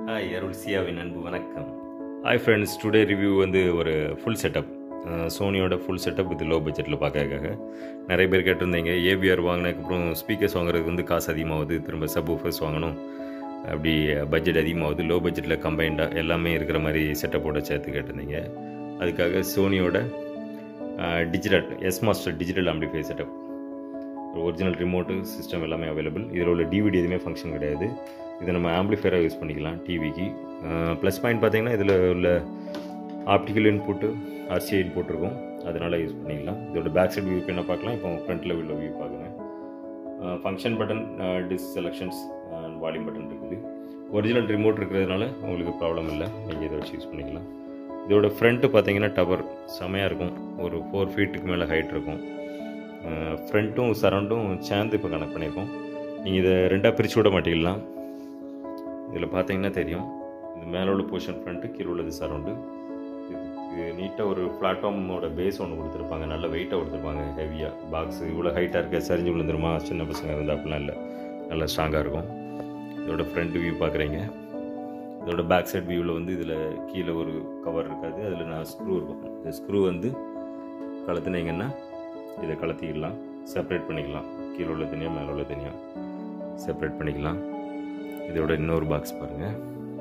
hi அருள் சியாவின் அன்பு வணக்கம் hi friends today review வந்து ஒரு ஃபுல் செட்டப் சோனியோட ஃபுல் செட்டப் இது லோ பட்ஜெட்டில் பார்க்கறதுக்காக நிறைய பேர் கேட்டிருந்தீங்க ஏபிஆர் வாங்கினதுக்கப்புறம் ஸ்பீக்கர்ஸ் வாங்குறதுக்கு வந்து காசு அதிகமாகுது திரும்ப சப் ஊஃபர்ஸ் வாங்கணும் அப்படி பட்ஜெட் அதிகமாகுது லோ பட்ஜெட்டில் கம்பைண்டாக எல்லாமே இருக்கிற மாதிரி செட்டப்போட சேர்த்து கேட்டிருந்தீங்க அதுக்காக சோனியோட digital S master digital amplify setup original remote system எல்லாமே அவைலபிள் இதில் உள்ள டிவிடி எதுவுமே ஃபங்க்ஷன் கிடையாது இதை நம்ம ஆம்பிளிஃபையராக யூஸ் பண்ணிக்கலாம் டிவிக்கு ப்ளஸ் பாயிண்ட் பார்த்தீங்கன்னா இதில் உள்ள ஆப்டிக்கல் இன்புட்டு ஆர்சிஐ இன்புட் இருக்கும் அதனால் யூஸ் பண்ணிக்கலாம் இதோட பேக் சைட் வியூ என்ன பார்க்கலாம் இப்போ ஃப்ரண்ட்டில் உள்ள வியூ பார்க்குறேன் function button disc selections volume button இருக்குது ஒரிஜினல் ரிமோட் இருக்கிறதுனால உங்களுக்கு ப்ராப்ளம் இல்லை நீங்கள் இதை வச்சு யூஸ் பண்ணிக்கலாம் இதோட ஃப்ரண்ட்டு பார்த்தீங்கன்னா டவர் செமையாக இருக்கும் ஒரு ஃபோர் ஃபீட்டுக்கு மேலே ஹைட் இருக்கும் ஃப்ரண்ட்டும் சரௌண்டும் சேர்ந்து இப்போ கனெக்ட் பண்ணியிருக்கோம் நீங்கள் இதை ரெண்டாக பிரித்து விட மாட்டீங்களா இதில் பார்த்தீங்கன்னா தெரியும் இது மேலே உள்ள போர்ஷன் ஃப்ரண்ட்டு கீழே உள்ளது சரௌண்டு இதுக்கு நீட்டாக ஒரு பிளாட்ஃபார்மோட பேஸ் ஒன்று கொடுத்துருப்பாங்க நல்ல வெயிட்டாக கொடுத்துருப்பாங்க ஹெவியாக பாக்ஸ் இவ்வளோ ஹைட்டாக இருக்க சரிஞ்சு விழுந்துருமா சின்ன பசங்க இருந்தால் அப்படிலாம் இல்லை நல்லா ஸ்ட்ராங்காக இருக்கும் இதோட ஃப்ரண்ட் வியூ பார்க்குறீங்க இதோட பேக் சைட் வியூவில் வந்து இதில் கீழே ஒரு கவர் இருக்காது அதில் நான் ஸ்க்ரூ இருக்கும் இந்த ஸ்க்ரூ வந்து கலத்துனீங்கன்னா இதை கலத்திக்கலாம் செப்பரேட் பண்ணிக்கலாம் கீழே உள்ள தனியாக மேலே உள்ள தனியாக செப்பரேட் பண்ணிக்கலாம் இதோட இன்னொரு பாக்ஸ் பாருங்கள்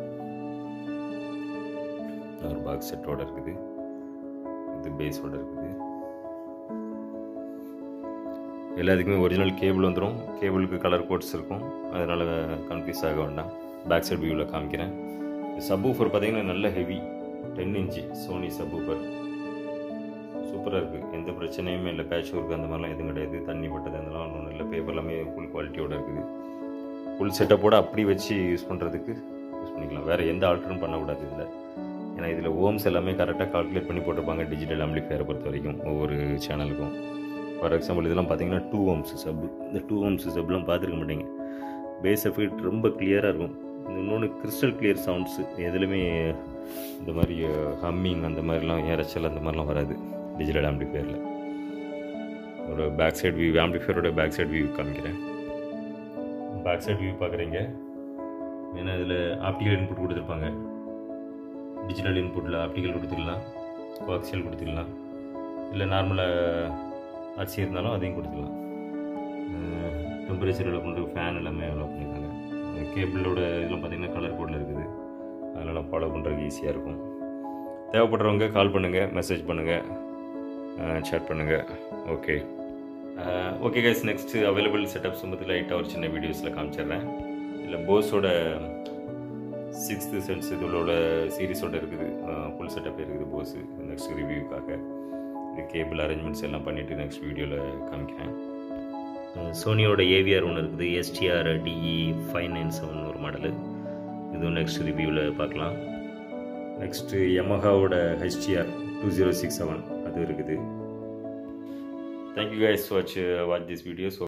இன்னொரு பாக்ஸ் செட்டோட இருக்குது இது பேஸோட இருக்குது எல்லாத்துக்குமே ஒரிஜினல் கேபிள் வந்துடும் கேபிளுக்கு கலர் கோட்ஸ் இருக்கும் அதனால் கன்ஃபியூஸ் ஆக வேண்டாம் பேக் சைட் வியூவில் காமிக்கிறேன் சப் ஊஃபர் பார்த்தீங்கன்னா நல்ல heavy ten inch Sony subwoofer சூப்பராக இருக்குது எந்த பிரச்சனையுமே இல்லை பேட்ச் ஒர்க் அந்த மாதிரிலாம் எதுவும் கிடையாது தண்ணி பட்டது அதெல்லாம் ஒன்றும் இல்லை பேப்பர் எல்லாமே ஃபுல் குவாலிட்டியோட இருக்குது ஃபுல் செட்டப்போடு அப்படி வச்சு யூஸ் பண்ணுறதுக்கு யூஸ் பண்ணிக்கலாம் வேறு எந்த ஆல்டரும் பண்ணக்கூடாது இதில் ஏன்னா இதில் ஓம்ஸ் எல்லாமே கரெக்டாக கால்குலேட் பண்ணி போட்டிருப்பாங்க டிஜிட்டல் ஆம்பிளிஃபையரை பொறுத்த வரைக்கும் ஒவ்வொரு சேனலுக்கும் ஃபார் எக்ஸாம்பிள் இதெல்லாம் பார்த்தீங்கன்னா டூ ஓம்ஸ் சப் இந்த டூ ஓம்ஸ் சப்லாம் பார்த்துருக்க மாட்டீங்க பேஸ் எஃபெக்ட் ரொம்ப கிளியராக இருக்கும் இன்னொன்று கிறிஸ்டல் கிளியர் சவுண்ட்ஸு எதுலையுமே இந்த மாதிரி ஹம்மிங் அந்த மாதிரிலாம் இறைச்சல் அந்த மாதிரிலாம் வராது டிஜிட்டல் ஆம்பிளிஃபையரில் ஒரு பேக் சைட் வியூ ஆம்பிளிஃபையரோட பேக் சைட் வியூ காமிக்கிறேன் பேக் சைட் வியூ பார்க்குறீங்க ஏன்னா இதில் ஆப்டிக்கல் இன்புட் கொடுத்துருப்பாங்க டிஜிட்டல் இன்புட்டில் ஆப்டிக்கல் கொடுத்துடலாம் கோஆக்சியல் கொடுத்துடலாம் இல்லை நார்மலாக ஆர்சி இருந்தாலும் அதையும் கொடுத்துடலாம் டெம்பரேச்சர் எவ்வளோ பண்ணுறது ஃபேன் எல்லாமே எவ்வளோ பண்ணியிருக்காங்க கேபிளோட இதெல்லாம் பார்த்திங்கன்னா கலர் கோடில் இருக்குது அதனால் ஃபாலோ பண்ணுறதுக்கு ஈஸியாக இருக்கும் தேவைப்படுறவங்க கால் பண்ணுங்கள் மெசேஜ் பண்ணுங்கள் சேட் பண்ணுங்கள் okay okay guys next available setups வந்து லைட்டாக ஒரு சின்ன வீடியோஸில் காமிச்சிடுறேன் இல்லை போஸோட சிக்ஸ்த்து சென்ஸ் இதோட சீரீஸோட இருக்குது ஃபுல் செட்டப் இருக்குது போஸு நெக்ஸ்ட் ரிவ்யூக்காக இது கேபிள் அரேஞ்ச்மெண்ட்ஸ் எல்லாம் பண்ணிவிட்டு நெக்ஸ்ட் வீடியோவில் காமிக்கிறேன் சோனியோட ஏவிஆர் ஒன்று இருக்குது STR DE five nine seven ஒரு மாடலு இதுவும் நெக்ஸ்ட் ரிவ்யூவில் பார்க்கலாம் நெக்ஸ்ட்டு யமஹாவோட HTR two zero six seven அது இருக்குது thank you guys watch watch this videos